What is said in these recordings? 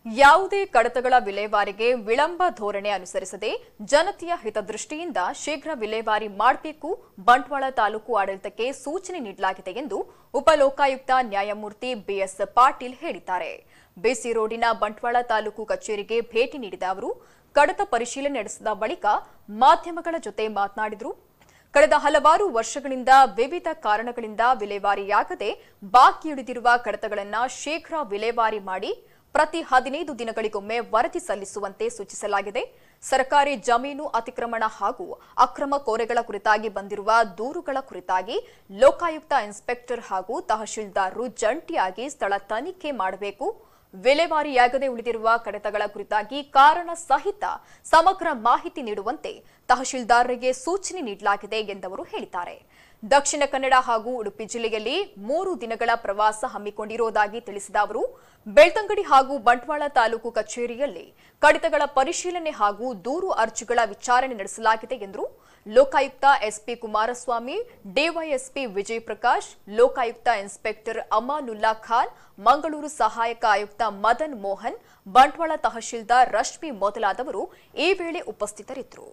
ಯಾವುದೇ ಕಡತಗಳ ವಿಲೇವಾರಿಗೆ ವಿಳಂಬ ಧೋರಣೆ ಅನುಸರಿಸದೆ ಜನತೆಯ ಹಿತದೃಷ್ಟಿಯಿಂದ ಶೀಘ್ರ ವಿಲೇವಾರಿ ಮಾಡಬೇಕು ಬಂಟ್ವಾಳ ತಾಲೂಕು ಆಡಳಿತಕ್ಕೆ ಸೂಚನೆ ನೀಡಲಾಗಿದೆ ಎಂದು ಉಪಲೋಕಾಯುಕ್ತ ನ್ಯಾಯಮೂರ್ತಿ ಬಿಎಸ್ ಪಾಟೀಲ್ ಹೇಳಿದ್ದಾರೆ ಬಿಸಿ ರೋಡಿನ ಬಂಟ್ವಾಳ ತಾಲೂಕು ಕಚೇರಿಗೆ ಭೇಟಿ ನೀಡಿದ ಅವರು ಕಡತ ಪರಿಶೀಲನೆ ನಡೆಸಿದ ಬಳಿಕ ಮಾಧ್ಯಮಗಳ ಜೊತೆ ಮಾತನಾಡಿದರು ಕಳೆದ ಹಲವಾರು ವರ್ಷಗಳಿಂದ ವಿವಿಧ ಕಾರಣಗಳಿಂದ ವಿಲೇವಾರಿಯಾಗದೆ ಬಾಕಿ ಉಳಿದಿರುವ ಕಡತಗಳನ್ನು ಶೀಘ್ರ ವಿಲೇವಾರಿ ಮಾಡಿ ಪ್ರತಿ ಹದಿನೈದು ದಿನಗಳಿಗೊಮ್ಮೆ ವರದಿ ಸಲ್ಲಿಸುವಂತೆ ಸೂಚಿಸಲಾಗಿದೆ ಸರ್ಕಾರಿ ಜಮೀನು ಅತಿಕ್ರಮಣ ಹಾಗೂ ಅಕ್ರಮ ಕೋರೆಗಳ ಕುರಿತಾಗಿ ಬಂದಿರುವ ದೂರುಗಳ ಕುರಿತಾಗಿ ಲೋಕಾಯುಕ್ತ ಇನ್ಸ್ಪೆಕ್ಟರ್ ಹಾಗೂ ತಹಶೀಲ್ದಾರರು ಜಂಟಿಯಾಗಿ ಸ್ಥಳ ತನಿಖೆ ಮಾಡಬೇಕು ವಿಲೇವಾರಿಯಾಗದೆ ಉಳಿದಿರುವ ಕಡತಗಳ ಕುರಿತಾಗಿ ಕಾರಣ ಸಹಿತ ಸಮಗ್ರ ಮಾಹಿತಿ ನೀಡುವಂತೆ ತಹಶೀಲ್ದಾರರಿಗೆ ಸೂಚನೆ ನೀಡಲಾಗಿದೆ ಎಂದವರು ಹೇಳಿದ್ದಾರೆ ದಕ್ಷಿಣ ಕನ್ನಡ ಹಾಗೂ ಉಡುಪಿ ಜಿಲ್ಲೆಯಲ್ಲಿ ಮೂರು ದಿನಗಳ ಪ್ರವಾಸ ಹಮ್ಮಿಕೊಂಡಿರುವುದಾಗಿ ತಿಳಿಸಿದ ಅವರು ಬೆಳ್ತಂಗಡಿ ಹಾಗೂ ಬಂಟ್ವಾಳ ತಾಲೂಕು ಕಚೇರಿಯಲ್ಲಿ ಕಡಿತಗಳ ಪರಿಶೀಲನೆ ಹಾಗೂ ದೂರು ಅರ್ಜಿಗಳ ವಿಚಾರಣೆ ನಡೆಸಲಾಗಿದೆ ಎಂದರು Lokayukta SP Kumaraswamy DYSP Vijay Prakash Lokayukta inspector Amanullah Khan Mangaluru ಸಹಾಯಕ ಆಯುಕ್ತ ಮದನ್ ಮೋಹನ್ ಬಂಟ್ವಾಳ ತಹಶೀಲ್ದಾರ್ ರಶ್ಮಿ ಮೊದಲಾದವರು ಈ ವೇಳೆ ಉಪಸ್ಥಿತರಿದ್ದರು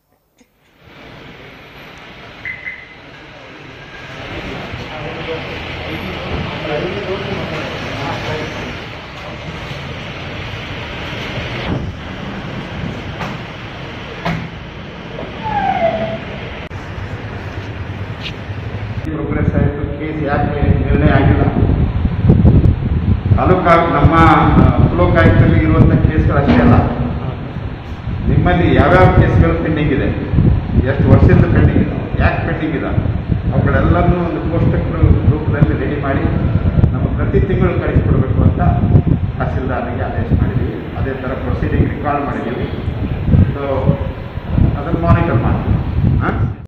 ಪ್ರೋಗ್ರೆಸ್ ಆಯಿತು ಕೇಸ್ ಯಾಕೆ ನಿರ್ಣಯ ಆಗಿಲ್ಲ ತಾಲೂಕಾ ನಮ್ಮ ಲೋಕಾಯುಕ್ತದಲ್ಲಿ ಇರುವಂಥ ಕೇಸ್ಗಳು ಅಷ್ಟೇ ಅಲ್ಲ ನಿಮ್ಮಲ್ಲಿ ಯಾವ್ಯಾವ ಕೇಸ್ಗಳು ಪೆಂಡಿಂಗ್ ಇದೆ ಎಷ್ಟು ವರ್ಷದಿಂದ ಪೆಂಡಿಂಗ್ ಇದೆ ಯಾಕೆ ಪೆಂಡಿಂಗ್ ಇದೆ ಅವುಗಳೆಲ್ಲನೂ ಒಂದು ಕೋಷ್ಟಕರು ರೂಪದಲ್ಲಿ ರೆಡಿ ಮಾಡಿ ನಮ್ಮ ಪ್ರತಿ ತಿಂಗಳು ಕಳಿಸಿಕೊಡ್ಬೇಕು ಅಂತ ತಹಸೀಲ್ದಾರರಿಗೆ ಆದೇಶ ಮಾಡಿದ್ದೀವಿ ಅದೇ ಥರ ಪ್ರೊಸೀಡಿಂಗ್ ರಿಕಾರ್ಡ್ ಮಾಡಿದ್ದೀವಿ ಸೊ